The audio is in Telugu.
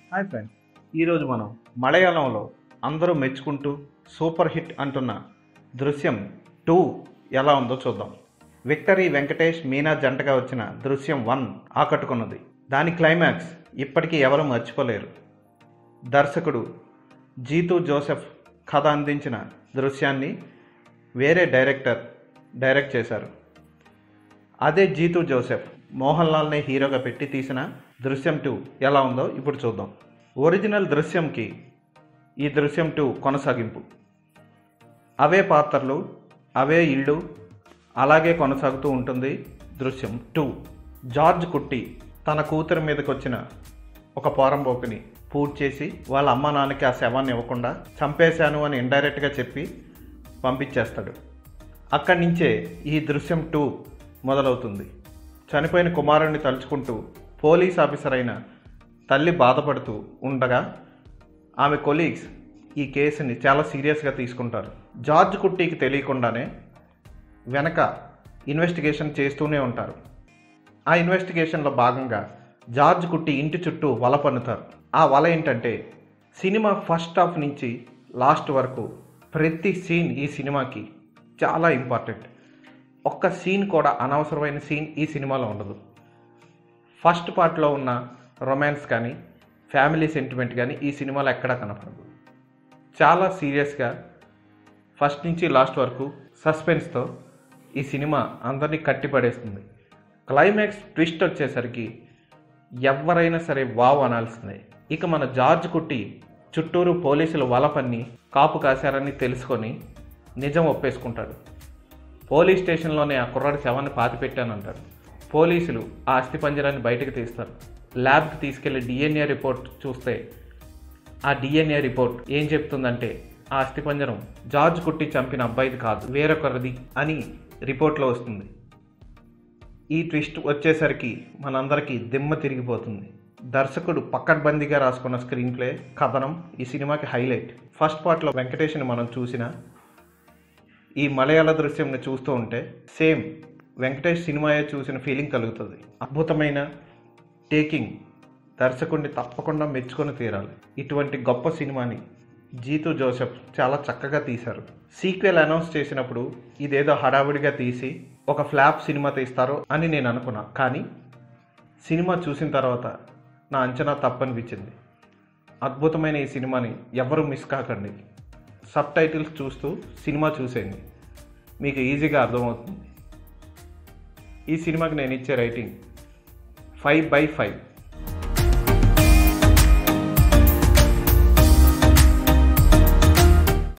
హాయ్ ఫ్రెండ్స్ ఈరోజు మనం మలయాళంలో అందరూ మెచ్చుకుంటూ సూపర్ హిట్ అంటున్న దృశ్యం టూ ఎలా ఉందో చూద్దాం విక్టరీ వెంకటేష్ మీనా జంటగా వచ్చిన దృశ్యం వన్ ఆకట్టుకున్నది దాని క్లైమాక్స్ ఇప్పటికీ ఎవరు మర్చిపోలేరు దర్శకుడు జీతూ జోసెఫ్ కథ అందించిన దృశ్యాన్ని వేరే డైరెక్టర్ డైరెక్ట్ చేశారు అదే జీతూ జోసెఫ్ మోహన్ లాల్ని హీరోగా పెట్టి తీసిన దృశ్యం టూ ఎలా ఉందో ఇప్పుడు చూద్దాం ఒరిజినల్ దృశ్యంకి ఈ దృశ్యం టూ కొనసాగింపు అవే పాత్రలు అవే ఇళ్ళు అలాగే కొనసాగుతూ ఉంటుంది దృశ్యం టూ జార్జ్ కుట్టి తన కూతురి మీదకి వచ్చిన ఒక పోరంబోకుని పూర్తి చేసి వాళ్ళ అమ్మ నాన్నకి ఆ శవాన్ని ఇవ్వకుండా చంపేశాను అని ఇండైరెక్ట్గా చెప్పి పంపించేస్తాడు అక్కడి నుంచే ఈ దృశ్యం టూ మొదలవుతుంది చనిపోయిన కుమారుడిని తలుచుకుంటూ పోలీస్ ఆఫీసర్ అయిన తల్లి బాధపడుతూ ఉండగా ఆమె కొలీగ్స్ ఈ కేసుని చాలా సీరియస్గా తీసుకుంటారు జార్జ్ కుట్టీకి తెలియకుండానే వెనక ఇన్వెస్టిగేషన్ చేస్తూనే ఉంటారు ఆ ఇన్వెస్టిగేషన్లో భాగంగా జార్జ్ కుట్టి ఇంటి చుట్టూ వల పన్నుతారు ఆ వల ఏంటంటే సినిమా ఫస్ట్ హాఫ్ నుంచి లాస్ట్ వరకు ప్రతి సీన్ ఈ సినిమాకి చాలా ఇంపార్టెంట్ ఒక్క సీన్ కూడా అనవసరమైన సీన్ ఈ సినిమాలో ఉండదు ఫస్ట్ పార్ట్లో ఉన్న రొమాన్స్ కానీ ఫ్యామిలీ సెంటిమెంట్ కానీ ఈ సినిమాలో ఎక్కడా కనపడదు చాలా సీరియస్గా ఫస్ట్ నుంచి లాస్ట్ వరకు సస్పెన్స్తో ఈ సినిమా అందరినీ కట్టిపడేస్తుంది క్లైమాక్స్ ట్విస్ట్ వచ్చేసరికి ఎవరైనా సరే వావ్ అనాల్సిందే ఇక మన జార్జ్ కుట్టి చుట్టూరు పోలీసులు వలపన్ని కాపు కాశారని తెలుసుకొని నిజం ఒప్పేసుకుంటాడు పోలీస్ స్టేషన్లోనే ఆ కుర్రాడి శవాన్ని పాతి పెట్టానంటాడు పోలీసులు ఆ అస్థిపంజరాన్ని బయటకు తీస్తారు ల్యాబ్కి తీసుకెళ్లి డిఎన్ఏ రిపోర్ట్ చూస్తే ఆ డిఎన్ఏ రిపోర్ట్ ఏం చెప్తుందంటే ఆ అస్థిపంజరం జార్జ్ కుట్టి చంపిన అబ్బాయిది కాదు వేరొకరిది అని రిపోర్ట్లో వస్తుంది ఈ ట్విస్ట్ వచ్చేసరికి మనందరికీ దిమ్మ తిరిగిపోతుంది దర్శకుడు పక్కడ్బందీగా రాసుకున్న స్క్రీన్ ప్లే కథనం ఈ సినిమాకి హైలైట్ ఫస్ట్ పార్ట్లో వెంకటేష్ని మనం చూసిన ఈ మలయాళ దృశ్యంని చూస్తూ ఉంటే సేమ్ వెంకటేష్ సినిమాయే చూసిన ఫీలింగ్ కలుగుతుంది అద్భుతమైన టేకింగ్ దర్శకుడిని తప్పకుండా మెచ్చుకొని తీరాలి ఇటువంటి గొప్ప సినిమాని జీతు జోసెఫ్ చాలా చక్కగా తీశారు సీక్వెల్ అనౌన్స్ చేసినప్పుడు ఇదేదో హడావిడిగా తీసి ఒక ఫ్లాప్ సినిమా తీస్తారు అని నేను అనుకున్నా కానీ సినిమా చూసిన తర్వాత నా అంచనా తప్పనిపించింది అద్భుతమైన ఈ సినిమాని ఎవరు మిస్ కాకండి సబ్ టైటిల్స్ చూస్తూ సినిమా చూసేయండి మీకు ఈజీగా అర్థమవుతుంది ఈ సినిమాకి నేను ఇచ్చే రైటింగ్ ఫైవ్ బై ఫైవ్